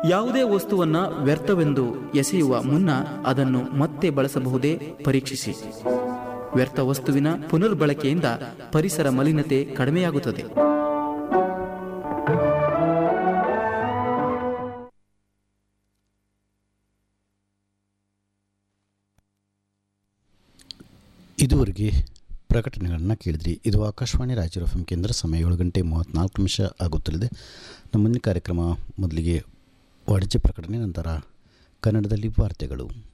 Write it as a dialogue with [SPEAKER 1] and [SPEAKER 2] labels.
[SPEAKER 1] ಯಾವುದೇ ವಸ್ತುವನ್ನ ವ್ಯರ್ಥವೆಂದು ಎಸೆಯುವ ಮುನ್ನ ಅದನ್ನು ಮತ್ತೆ ಬಳಸಬಹುದೇ ಪರೀಕ್ಷಿಸಿ ವ್ಯರ್ಥ ವಸ್ತುವಿನ ಪುನರ್ಬಳಕೆಯಿಂದ ಪರಿಸರ ಮಲಿನತೆ ಕಡಿಮೆಯಾಗುತ್ತದೆ
[SPEAKER 2] ಇದುವರೆಗೆ ಪ್ರಕಟಣೆಗಳನ್ನು ಕೇಳಿದ್ರಿ ಇದು ಆಕಾಶವಾಣಿ ರಾಯಚೂರು ಎಫ್ ಎಂ ಕೇಂದ್ರ ಸಮಯ ಏಳು ಗಂಟೆ ಮೂವತ್ತ್ನಾಲ್ಕು ನಿಮಿಷ ಆಗುತ್ತಲಿದೆ ನಮ್ಮ ಮುಂದಿನ ಕಾರ್ಯಕ್ರಮ ಮೊದಲಿಗೆ ವಾಣಿಜ್ಯ ಪ್ರಕಟಣೆ ನಂತರ ಕನ್ನಡದಲ್ಲಿ ವಾರ್ತೆಗಳು